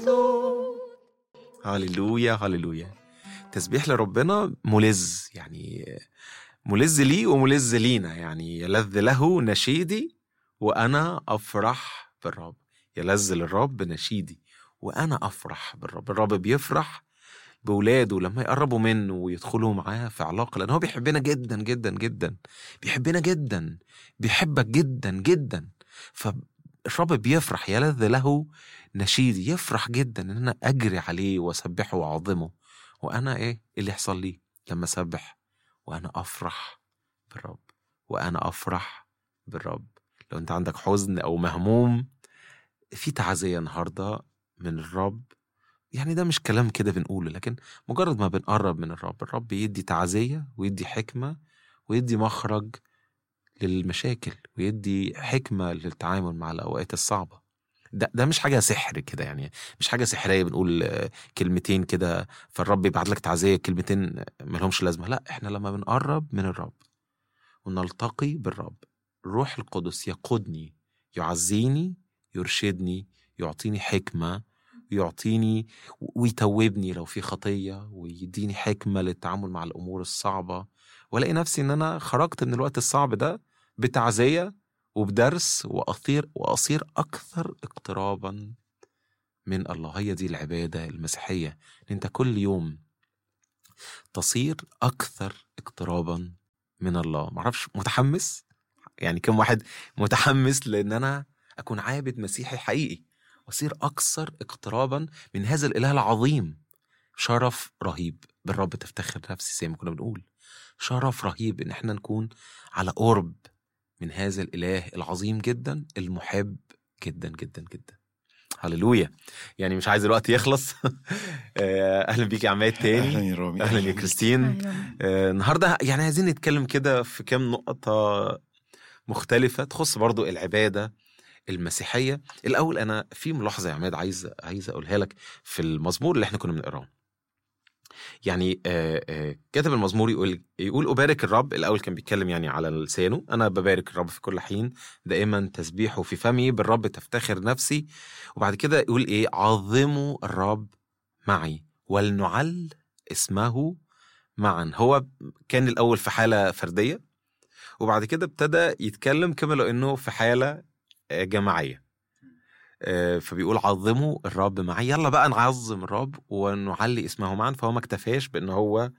هللويا هللويا تسبيح لربنا ملذ يعني ملذ لي وملذ لينا يعني يلذ له نشيدي وانا افرح بالرب يلذ للرب نشيدي وانا افرح بالرب الرب بيفرح بولاده لما يقربوا منه ويدخلوا معاه في علاقه لان هو بيحبنا جدا جدا جدا بيحبنا جدا بيحبك جدا جدا فالرب بيفرح يلذ له نشيدي يفرح جدا ان انا اجري عليه واسبحه واعظمه وانا ايه اللي يحصل لي لما اسبح وانا افرح بالرب وانا افرح بالرب لو انت عندك حزن او مهموم في تعزيه النهارده من الرب يعني ده مش كلام كده بنقوله لكن مجرد ما بنقرب من الرب الرب يدي تعزيه ويدي حكمه ويدي مخرج للمشاكل ويدي حكمه للتعامل مع الاوقات الصعبه ده ده مش حاجه سحر كده يعني مش حاجه سحريه بنقول كلمتين كده فالرب يبعت لك تعزيه كلمتين ملهمش لازمه لا احنا لما بنقرب من الرب ونلتقي بالرب الروح القدس يقودني يعزيني يرشدني يعطيني حكمه يعطيني ويتوبني لو في خطيه ويديني حكمه للتعامل مع الامور الصعبه والاقي نفسي ان انا خرجت من الوقت الصعب ده بتعزيه وبدرس واصير واصير اكثر اقترابا من الله هي دي العباده المسيحيه ان انت كل يوم تصير اكثر اقترابا من الله معرفش متحمس يعني كم واحد متحمس لان انا اكون عابد مسيحي حقيقي واصير اكثر اقترابا من هذا الاله العظيم شرف رهيب بالرب تفتخر نفسي زي ما كنا بنقول شرف رهيب ان احنا نكون على قرب من هذا الاله العظيم جدا المحب جدا جدا جدا هللويا يعني مش عايز الوقت يخلص اهلا بيك يا عماد تاني اهلا يا رامي اهلا يا كريستين آه، النهارده يعني عايزين نتكلم كده في كام نقطه مختلفه تخص برضو العباده المسيحيه الاول انا في ملاحظه يا عماد عايز عايز اقولها لك في المزمور اللي احنا كنا بنقراه يعني آه، آه، كاتب المزمور يقول يقول أبارك الرب الأول كان بيتكلم يعني على لسانه أنا ببارك الرب في كل حين دائما تسبيحه في فمي بالرب تفتخر نفسي وبعد كده يقول إيه عظموا الرب معي ولنعل اسمه معا هو كان الأول في حالة فردية وبعد كده ابتدى يتكلم كما لو إنه في حالة آه، جماعية آه، فبيقول عظموا الرب معي يلا بقى نعظم الرب ونعلي اسمه معا فهو ما اكتفاش بان هو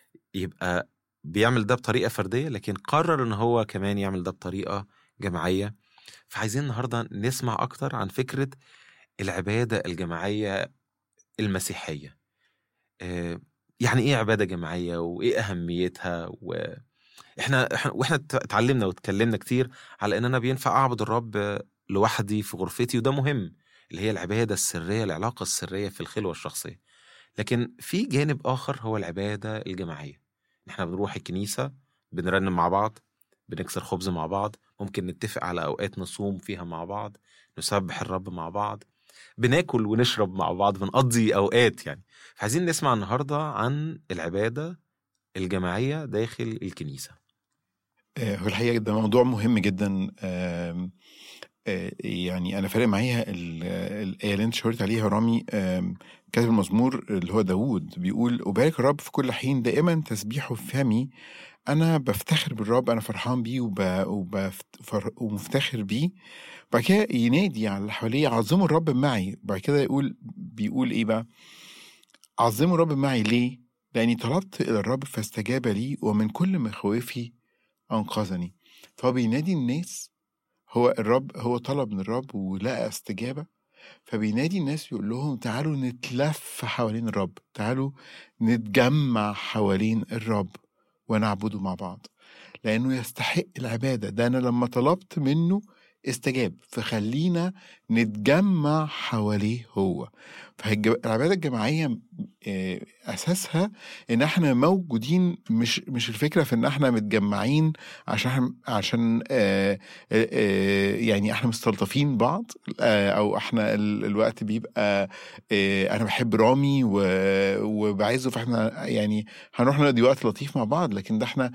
يبقى بيعمل ده بطريقه فرديه لكن قرر ان هو كمان يعمل ده بطريقه جماعيه فعايزين النهارده نسمع اكتر عن فكره العباده الجماعيه المسيحيه آه، يعني ايه عباده جماعيه وايه اهميتها و احنا احنا واحنا اتعلمنا واتكلمنا كتير على ان انا بينفع اعبد الرب لوحدي في غرفتي وده مهم اللي هي العباده السريه العلاقه السريه في الخلوه الشخصيه لكن في جانب اخر هو العباده الجماعيه احنا بنروح الكنيسه بنرنم مع بعض بنكسر خبز مع بعض ممكن نتفق على اوقات نصوم فيها مع بعض نسبح الرب مع بعض بناكل ونشرب مع بعض بنقضي اوقات يعني فعايزين نسمع النهارده عن العباده الجماعيه داخل الكنيسه آه، هو الحقيقه ده موضوع مهم جدا آم، آه، يعني انا فارق معايا ال- الايه اللي انت شاورت عليها رامي آم، كاتب المزمور اللي هو داوود بيقول أبارك الرب في كل حين دائما تسبيحه في فمي أنا بفتخر بالرب أنا فرحان بيه وب... وبفت... فر... ومفتخر بيه بعد كده ينادي على اللي حواليه عظموا الرب معي بعد كده يقول بيقول إيه بقى عظموا الرب معي ليه؟ لأني طلبت إلى الرب فاستجاب لي ومن كل مخاوفي أنقذني فهو بينادي الناس هو الرب هو طلب من الرب ولقى استجابة فبينادي الناس يقول لهم تعالوا نتلف حوالين الرب تعالوا نتجمع حوالين الرب ونعبده مع بعض لأنه يستحق العبادة ده أنا لما طلبت منه استجاب فخلينا نتجمع حواليه هو فالعبادة الجماعية آه، أساسها إن إحنا موجودين مش مش الفكرة في إن إحنا متجمعين عشان عشان آه، آه، آه، يعني إحنا مستلطفين بعض آه، أو إحنا ال- الوقت بيبقى آه، أنا بحب رامي و- وبعزه فإحنا يعني هنروح نقضي وقت لطيف مع بعض لكن ده إحنا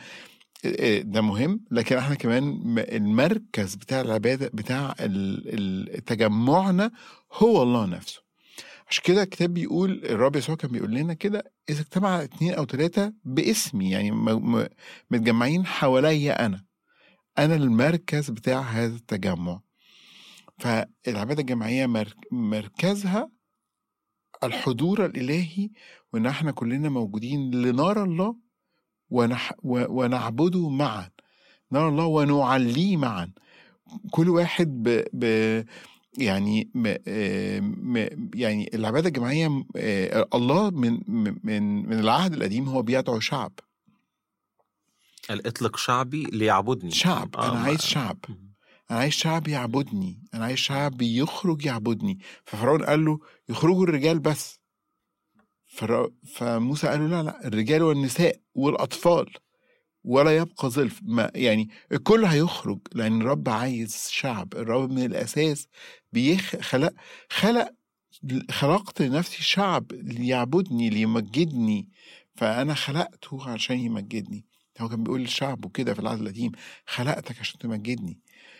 ده مهم لكن احنا كمان م- المركز بتاع العباده بتاع ال- ال- تجمعنا هو الله نفسه عشان كده الكتاب بيقول الرب يسوع كان بيقول لنا كده اذا اجتمع اتنين او ثلاثه باسمي يعني م- م- متجمعين حواليا انا انا المركز بتاع هذا التجمع فالعباده الجماعيه مرك- مركزها الحضور الالهي وان احنا كلنا موجودين لنرى الله ونح و- ونعبده معا نرى الله ونعليه معا كل واحد ب, ب يعني م آه، م يعني العباده الجماعيه آه، الله من من من العهد القديم هو بيدعو شعب قال اطلق شعبي ليعبدني شعب آه، انا ما- عايز شعب انا عايز شعب يعبدني انا عايز شعب يخرج يعبدني ففرعون قال له يخرجوا الرجال بس فرا- فموسى قال له لا لا الرجال والنساء والاطفال ولا يبقى ظلف ما يعني الكل هيخرج لان الرب عايز شعب الرب من الاساس بيخ خلق خلق خلقت لنفسي شعب ليعبدني ليمجدني فانا خلقته عشان يمجدني هو كان بيقول للشعب وكده في العهد القديم خلقتك عشان تمجدني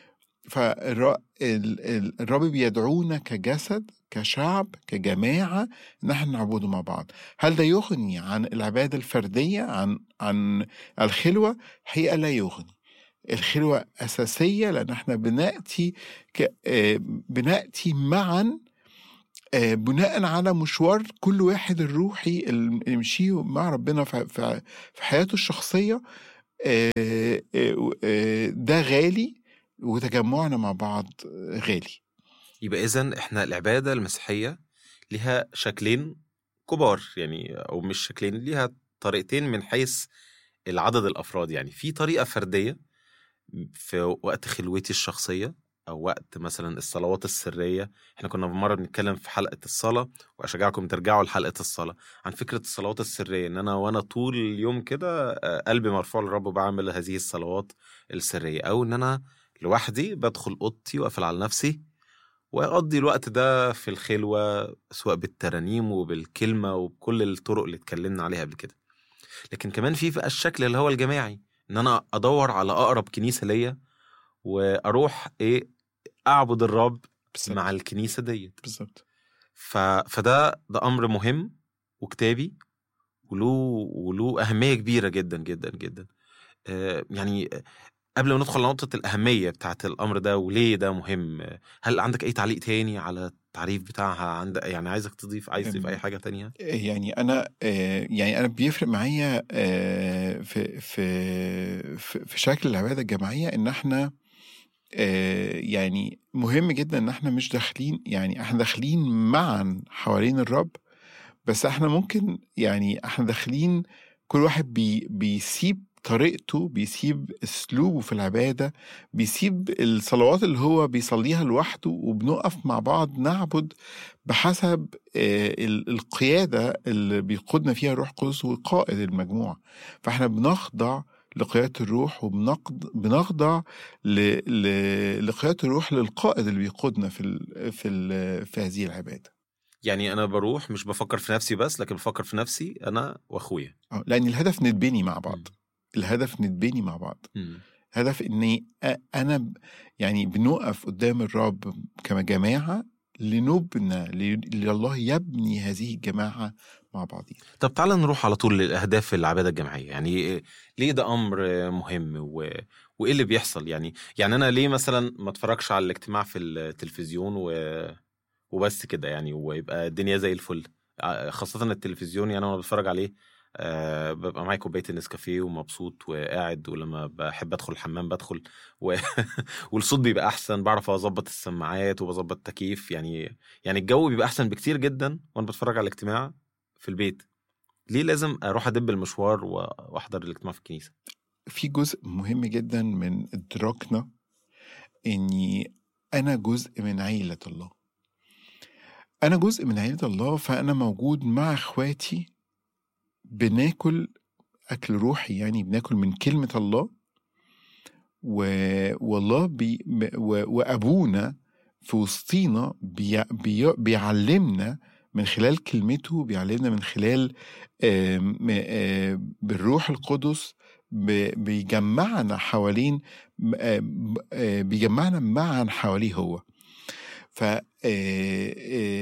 فالرب بيدعونا كجسد كشعب كجماعة إن احنا نعبده مع بعض هل ده يغني عن العبادة الفردية عن عن الخلوة حقيقة لا يغني الخلوة أساسية لأن احنا بنأتي ك... آه، بنأتي معا آه، بناء على مشوار كل واحد الروحي اللي يمشيه مع ربنا في في- في حياته الشخصية آه، آه، آه، ده غالي وتجمعنا مع بعض غالي يبقى اذا احنا العباده المسيحيه ليها شكلين كبار يعني او مش شكلين ليها طريقتين من حيث العدد الافراد يعني في طريقه فرديه في وقت خلوتي الشخصيه او وقت مثلا الصلوات السريه احنا كنا مره بنتكلم في حلقه الصلاه واشجعكم ترجعوا لحلقه الصلاه عن فكره الصلوات السريه ان انا وانا طول اليوم كده آه، قلبي مرفوع للرب بعمل هذه الصلوات السريه او ان انا لوحدي بدخل اوضتي واقفل على نفسي واقضي الوقت ده في الخلوه سواء بالترانيم وبالكلمه وبكل الطرق اللي اتكلمنا عليها قبل كده لكن كمان في بقى الشكل اللي هو الجماعي ان انا ادور على اقرب كنيسه ليا واروح ايه اعبد الرب بالظبط مع الكنيسه ديت بالظبط ف... فده ده امر مهم وكتابي وله وله اهميه كبيره جدا جدا جدا آه، يعني آه، قبل ما ندخل على نقطه الاهميه بتاعت الامر ده وليه ده مهم آه، هل عندك اي تعليق تاني على التعريف بتاعها عندك يعني عايزك تضيف عايز تضيف اي حاجه تانية يعني انا آه، يعني انا بيفرق معايا آه، في في في في شكل العباده الجماعيه ان احنا آه، يعني مهم جدا ان احنا مش داخلين يعني احنا داخلين معا حوالين الرب بس احنا ممكن يعني احنا داخلين كل واحد بي بيسيب طريقته بيسيب اسلوبه في العباده بيسيب الصلوات اللي هو بيصليها لوحده وبنقف مع بعض نعبد بحسب آه، ال- القياده اللي بيقودنا فيها الروح القدس وقائد المجموعه فاحنا بنخضع لقياده الروح وبنخضع بنخضع ل- ل- لقياده الروح للقائد اللي بيقودنا في ال في ال في هذه العباده يعني انا بروح مش بفكر في نفسي بس لكن بفكر في نفسي انا واخويا آه، لان الهدف نتبني مع بعض الهدف نتبني مع بعض مم. هدف اني أ- انا ب- يعني بنقف قدام الرب كجماعه لنبنى ل- لله يبني هذه الجماعه مع بعضين طب تعالى نروح على طول للاهداف العباده الجماعيه يعني ليه ده امر مهم و... وايه اللي بيحصل يعني يعني انا ليه مثلا ما اتفرجش على الاجتماع في التلفزيون و... وبس كده يعني ويبقى الدنيا زي الفل ع- خاصه التلفزيون يعني انا بتفرج عليه أه ببقى معايا كوبايه النسكافيه ومبسوط وقاعد ولما بحب ادخل الحمام بدخل و... والصوت بيبقى احسن بعرف اظبط السماعات وبظبط التكييف يعني يعني الجو بيبقى احسن بكتير جدا وانا بتفرج على الاجتماع في البيت ليه لازم اروح ادب المشوار و- واحضر الاجتماع في الكنيسه في جزء مهم جدا من ادراكنا اني انا جزء من عيله الله انا جزء من عيله الله فانا موجود مع اخواتي بناكل اكل روحي يعني بناكل من كلمه الله و... والله بي... و... وابونا في وسطينا بي... بي... بيعلمنا من خلال كلمته بيعلمنا من خلال آم، آم، بالروح القدس ب- بيجمعنا حوالين آم، آم، بيجمعنا معا حواليه هو ف آه، آه،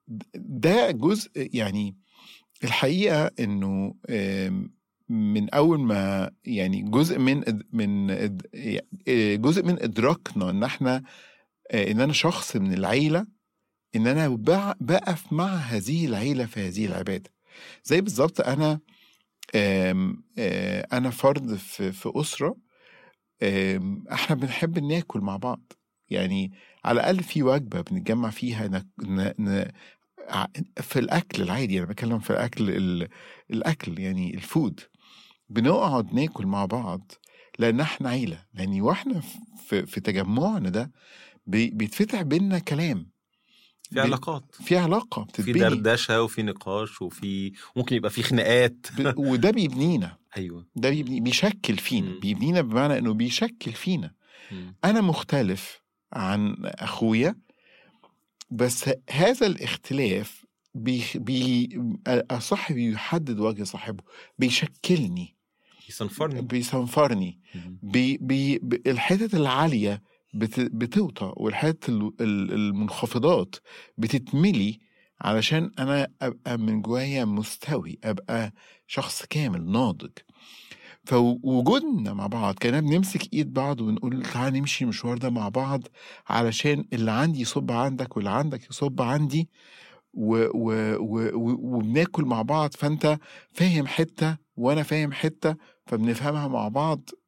ده جزء يعني الحقيقه انه آم، من اول ما يعني جزء من إد- من إد- آه، جزء من ادراكنا ان احنا آه، ان انا شخص من العيله ان انا بع- بقف مع هذه العيله في هذه العباده زي بالظبط انا آم، آه، انا فرد في في اسره آم، احنا بنحب ناكل مع بعض يعني على الاقل في وجبه بنتجمع فيها ن... ن... ن... ع- في الاكل العادي انا بتكلم في الاكل ال... الاكل يعني الفود بنقعد ناكل مع بعض لان احنا عيله يعني واحنا في, في تجمعنا ده بي... بيتفتح بينا كلام في علاقات في علاقه في بتتبني دردشه وفي نقاش وفي ممكن يبقى في خناقات ب... وده بيبنينا ايوه ده بيبني... بيشكل فينا مم. بيبنينا بمعنى انه بيشكل فينا مم. انا مختلف عن اخويا بس هذا الاختلاف بي بي صاحبي بيحدد وجه صاحبه بيشكلني يصنفرني بيصنفرني مم. بي بي ب- الحتت العاليه بت بتوطى والحتت ال- ال- المنخفضات بتتملي علشان انا ابقى من جوايا مستوي ابقى شخص كامل ناضج فوجودنا مع بعض كنا بنمسك ايد بعض ونقول تعالى نمشي المشوار ده مع بعض علشان اللي عندي يصب عندك واللي عندك يصب عندي و و و و وبناكل مع بعض فانت فاهم حته وانا فاهم حته فبنفهمها مع بعض